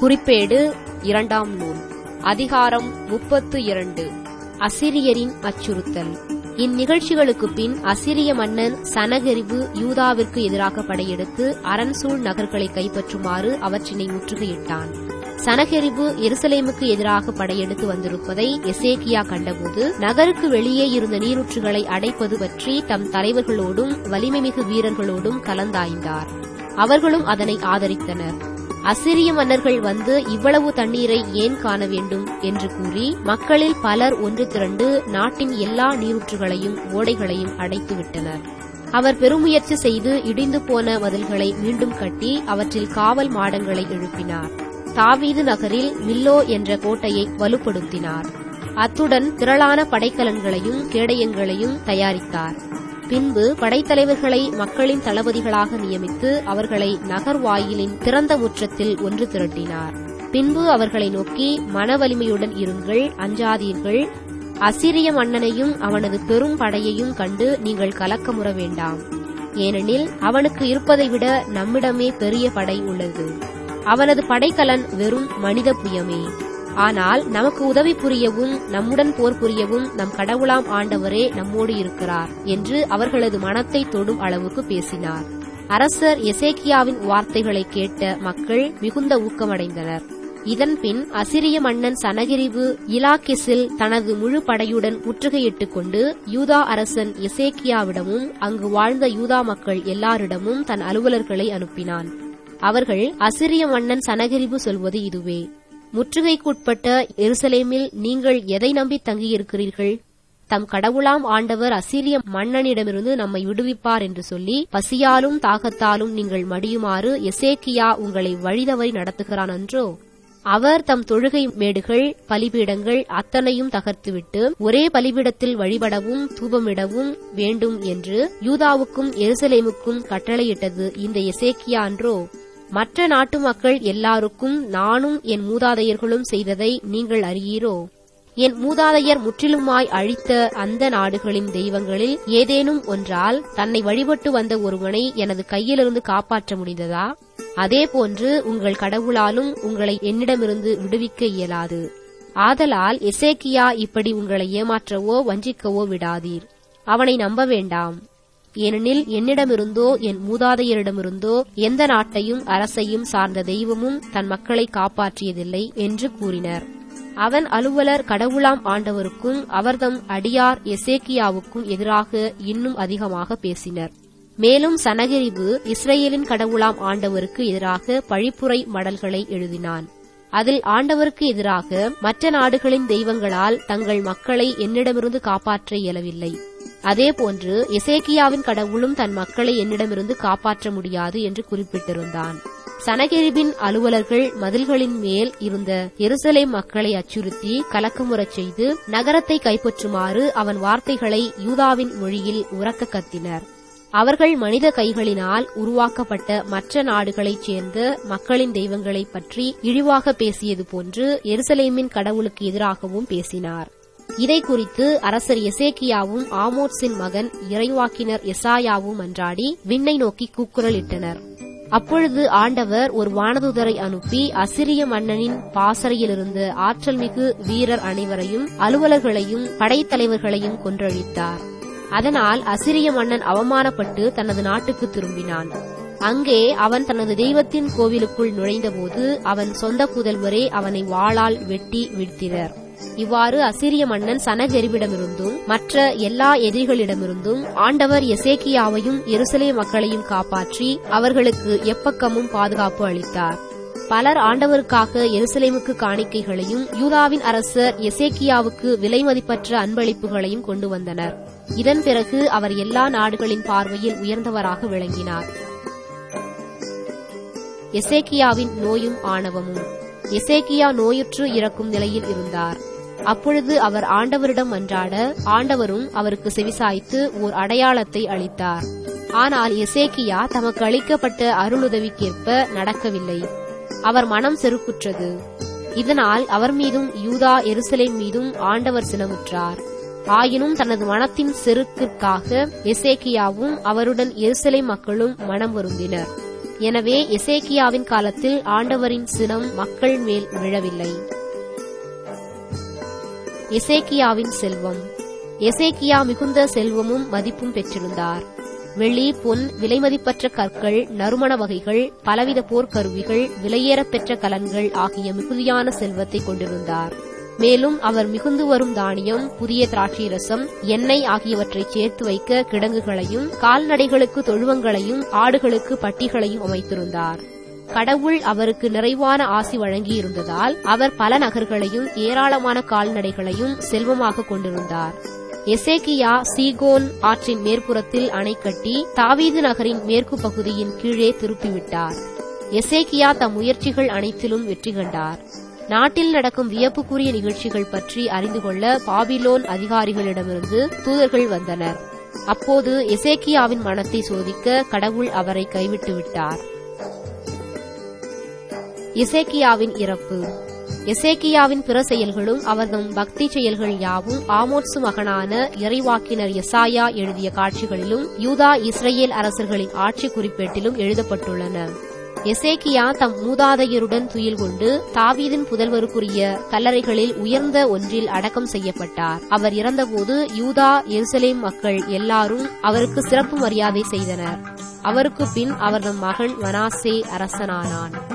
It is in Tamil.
குறிப்பேடு இரண்டாம் நூல் அதிகாரம் முப்பத்து இரண்டு அசிரியரின் அச்சுறுத்தல் இந்நிகழ்ச்சிகளுக்கு பின் அசிரிய மன்னன் சனகரிவு யூதாவிற்கு எதிராக படையெடுத்து அரண்சூழ் நகர்களை கைப்பற்றுமாறு அவற்றினை முற்றுகையிட்டான் சனகெரிபு எருசலேமுக்கு எதிராக படையெடுத்து வந்திருப்பதை எசேக்கியா கண்டபோது நகருக்கு வெளியே இருந்த நீரூற்றுகளை அடைப்பது பற்றி தம் தலைவர்களோடும் வலிமைமிகு வீரர்களோடும் கலந்தாய்ந்தார் அவர்களும் அதனை ஆதரித்தனர் அசிரிய மன்னர்கள் வந்து இவ்வளவு தண்ணீரை ஏன் காண வேண்டும் என்று கூறி மக்களில் பலர் ஒன்று திரண்டு நாட்டின் எல்லா நீரூற்றுகளையும் ஓடைகளையும் அடைத்து விட்டனர் அவர் பெருமுயற்சி செய்து இடிந்து போன மதில்களை மீண்டும் கட்டி அவற்றில் காவல் மாடங்களை எழுப்பினார் தாவீது நகரில் மில்லோ என்ற கோட்டையை வலுப்படுத்தினார் அத்துடன் திரளான படைக்கலன்களையும் கேடயங்களையும் தயாரித்தார் பின்பு படைத்தலைவர்களை மக்களின் தளபதிகளாக நியமித்து அவர்களை நகர் வாயிலின் திறந்த முற்றத்தில் ஒன்று திரட்டினார் பின்பு அவர்களை நோக்கி மனவலிமையுடன் இருங்கள் அஞ்சாதீர்கள் அசிரிய மன்னனையும் அவனது பெரும் படையையும் கண்டு நீங்கள் கலக்கமுற வேண்டாம் ஏனெனில் அவனுக்கு இருப்பதை விட நம்மிடமே பெரிய படை உள்ளது அவனது படைக்கலன் வெறும் மனித புயமே ஆனால் நமக்கு உதவி புரியவும் நம்முடன் போர் புரியவும் நம் கடவுளாம் ஆண்டவரே நம்மோடு இருக்கிறார் என்று அவர்களது மனத்தை தொடும் அளவுக்கு பேசினார் அரசர் எசேக்கியாவின் வார்த்தைகளை கேட்ட மக்கள் மிகுந்த ஊக்கமடைந்தனர் இதன்பின் அசிரிய மன்னன் சனகிரிவு இலாக்கிஸில் தனது முழு படையுடன் முற்றுகையிட்டுக் கொண்டு யூதா அரசன் எசேக்கியாவிடமும் அங்கு வாழ்ந்த யூதா மக்கள் எல்லாரிடமும் தன் அலுவலர்களை அனுப்பினான் அவர்கள் அசிரிய மன்னன் சனகிரிவு சொல்வது இதுவே முற்றுகைக்குட்பட்ட எருசலேமில் நீங்கள் எதை நம்பி தங்கியிருக்கிறீர்கள் தம் கடவுளாம் ஆண்டவர் அசிரிய மன்னனிடமிருந்து நம்மை விடுவிப்பார் என்று சொல்லி பசியாலும் தாகத்தாலும் நீங்கள் மடியுமாறு எசேக்கியா உங்களை வழிதவறி நடத்துகிறான் அன்றோ அவர் தம் தொழுகை மேடுகள் பலிபீடங்கள் அத்தனையும் தகர்த்துவிட்டு ஒரே பலிபீடத்தில் வழிபடவும் தூபமிடவும் வேண்டும் என்று யூதாவுக்கும் எருசலேமுக்கும் கட்டளையிட்டது இந்த எசேக்கியா அன்றோ மற்ற நாட்டு மக்கள் எல்லாருக்கும் நானும் என் மூதாதையர்களும் செய்ததை நீங்கள் அறியீரோ என் மூதாதையர் முற்றிலுமாய் அழித்த அந்த நாடுகளின் தெய்வங்களில் ஏதேனும் ஒன்றால் தன்னை வழிபட்டு வந்த ஒருவனை எனது கையிலிருந்து காப்பாற்ற முடிந்ததா அதேபோன்று உங்கள் கடவுளாலும் உங்களை என்னிடமிருந்து விடுவிக்க இயலாது ஆதலால் எசேக்கியா இப்படி உங்களை ஏமாற்றவோ வஞ்சிக்கவோ விடாதீர் அவனை நம்ப வேண்டாம் ஏனெனில் என்னிடமிருந்தோ என் மூதாதையரிடமிருந்தோ எந்த நாட்டையும் அரசையும் சார்ந்த தெய்வமும் தன் மக்களை காப்பாற்றியதில்லை என்று கூறினர் அவன் அலுவலர் கடவுளாம் ஆண்டவருக்கும் அவர்தம் அடியார் எசேக்கியாவுக்கும் எதிராக இன்னும் அதிகமாக பேசினர் மேலும் சனகிரிவு இஸ்ரேலின் கடவுளாம் ஆண்டவருக்கு எதிராக பழிப்புரை மடல்களை எழுதினான் அதில் ஆண்டவருக்கு எதிராக மற்ற நாடுகளின் தெய்வங்களால் தங்கள் மக்களை என்னிடமிருந்து காப்பாற்ற இயலவில்லை அதேபோன்று எசேக்கியாவின் கடவுளும் தன் மக்களை என்னிடமிருந்து காப்பாற்ற முடியாது என்று குறிப்பிட்டிருந்தான் சனகெரிபின் அலுவலர்கள் மதில்களின் மேல் இருந்த எருசலேம் மக்களை அச்சுறுத்தி கலக்கமுறச் செய்து நகரத்தை கைப்பற்றுமாறு அவன் வார்த்தைகளை யூதாவின் மொழியில் உறக்க கத்தினர் அவர்கள் மனித கைகளினால் உருவாக்கப்பட்ட மற்ற நாடுகளைச் சேர்ந்த மக்களின் தெய்வங்களைப் பற்றி இழிவாக பேசியது போன்று எருசலேமின் கடவுளுக்கு எதிராகவும் பேசினார் இதை குறித்து அரசர் எசேக்கியாவும் ஆமோட்ஸின் மகன் இறைவாக்கினர் எசாயாவும் அன்றாடி விண்ணை நோக்கி கூக்குரலிட்டனர் அப்பொழுது ஆண்டவர் ஒரு வானதுதரை அனுப்பி அசிரிய மன்னனின் பாசறையிலிருந்த ஆற்றல் மிகு வீரர் அனைவரையும் அலுவலர்களையும் படைத்தலைவர்களையும் கொன்றழித்தார் அதனால் அசிரிய மன்னன் அவமானப்பட்டு தனது நாட்டுக்கு திரும்பினான் அங்கே அவன் தனது தெய்வத்தின் கோவிலுக்குள் நுழைந்தபோது அவன் சொந்த புதல்வரே அவனை வாளால் வெட்டி வீழ்த்தினர் இவ்வாறு அசிரிய மன்னன் சனகெரிவிடமிருந்தும் மற்ற எல்லா எதிரிகளிடமிருந்தும் ஆண்டவர் எசேக்கியாவையும் எருசலே மக்களையும் காப்பாற்றி அவர்களுக்கு எப்பக்கமும் பாதுகாப்பு அளித்தார் பலர் ஆண்டவருக்காக எருசலேமுக்கு காணிக்கைகளையும் யூதாவின் அரசர் எசேக்கியாவுக்கு விலைமதிப்பற்ற அன்பளிப்புகளையும் கொண்டு வந்தனர் இதன் பிறகு அவர் எல்லா நாடுகளின் பார்வையில் உயர்ந்தவராக விளங்கினார் எசேக்கியாவின் நோயும் ஆணவமும் எசேக்கியா நோயுற்று இறக்கும் நிலையில் இருந்தார் அப்பொழுது அவர் ஆண்டவரிடம் மன்றாட ஆண்டவரும் அவருக்கு செவிசாய்த்து ஓர் அடையாளத்தை அளித்தார் ஆனால் எசேக்கியா தமக்கு அளிக்கப்பட்ட அருளுதவிக்கேற்ப நடக்கவில்லை அவர் மனம் செருக்குற்றது இதனால் அவர் மீதும் யூதா எருசலேம் மீதும் ஆண்டவர் சினமுற்றார் ஆயினும் தனது மனத்தின் செருக்கிற்காக எசேக்கியாவும் அவருடன் எருசலேம் மக்களும் மனம் வருந்தினர் எனவே எசேக்கியாவின் காலத்தில் ஆண்டவரின் சினம் மக்கள் மேல் விழவில்லை எசேக்கியாவின் செல்வம் எசேக்கியா மிகுந்த செல்வமும் மதிப்பும் பெற்றிருந்தார் வெள்ளி பொன் விலைமதிப்பற்ற கற்கள் நறுமண வகைகள் பலவித போர்க்கருவிகள் விலையேறப் பெற்ற கலன்கள் ஆகிய மிகுதியான செல்வத்தை கொண்டிருந்தார் மேலும் அவர் மிகுந்து வரும் தானியம் புதிய திராட்சை ரசம் எண்ணெய் ஆகியவற்றை சேர்த்து வைக்க கிடங்குகளையும் கால்நடைகளுக்கு தொழுவங்களையும் ஆடுகளுக்கு பட்டிகளையும் அமைத்திருந்தார் கடவுள் அவருக்கு நிறைவான ஆசி வழங்கியிருந்ததால் அவர் பல நகர்களையும் ஏராளமான கால்நடைகளையும் செல்வமாக கொண்டிருந்தார் எசேக்கியா சீகோன் ஆற்றின் மேற்புறத்தில் அணை கட்டி தாவீது நகரின் மேற்கு பகுதியின் கீழே திருப்பிவிட்டார் எசேக்கியா தம் முயற்சிகள் அனைத்திலும் வெற்றி கண்டார் நாட்டில் நடக்கும் வியப்புக்குரிய நிகழ்ச்சிகள் பற்றி அறிந்து கொள்ள பாபிலோன் அதிகாரிகளிடமிருந்து தூதர்கள் வந்தனர் அப்போது எசேக்கியாவின் மனத்தை சோதிக்க கடவுள் அவரை கைவிட்டு விட்டார் எசேக்கியாவின் இறப்பு எசேக்கியாவின் பிற செயல்களும் அவர்தம் பக்தி செயல்கள் யாவும் ஆமோட்சு மகனான இறைவாக்கினர் எசாயா எழுதிய காட்சிகளிலும் யூதா இஸ்ரேல் அரசர்களின் ஆட்சி குறிப்பேட்டிலும் எழுதப்பட்டுள்ளன எசேக்கியா தம் மூதாதையருடன் துயில் கொண்டு தாவீதின் புதல்வருக்குரிய கல்லறைகளில் உயர்ந்த ஒன்றில் அடக்கம் செய்யப்பட்டார் அவர் இறந்தபோது யூதா எருசலேம் மக்கள் எல்லாரும் அவருக்கு சிறப்பு மரியாதை செய்தனர் அவருக்கு பின் அவரது மகன் மனாசே அரசனானான்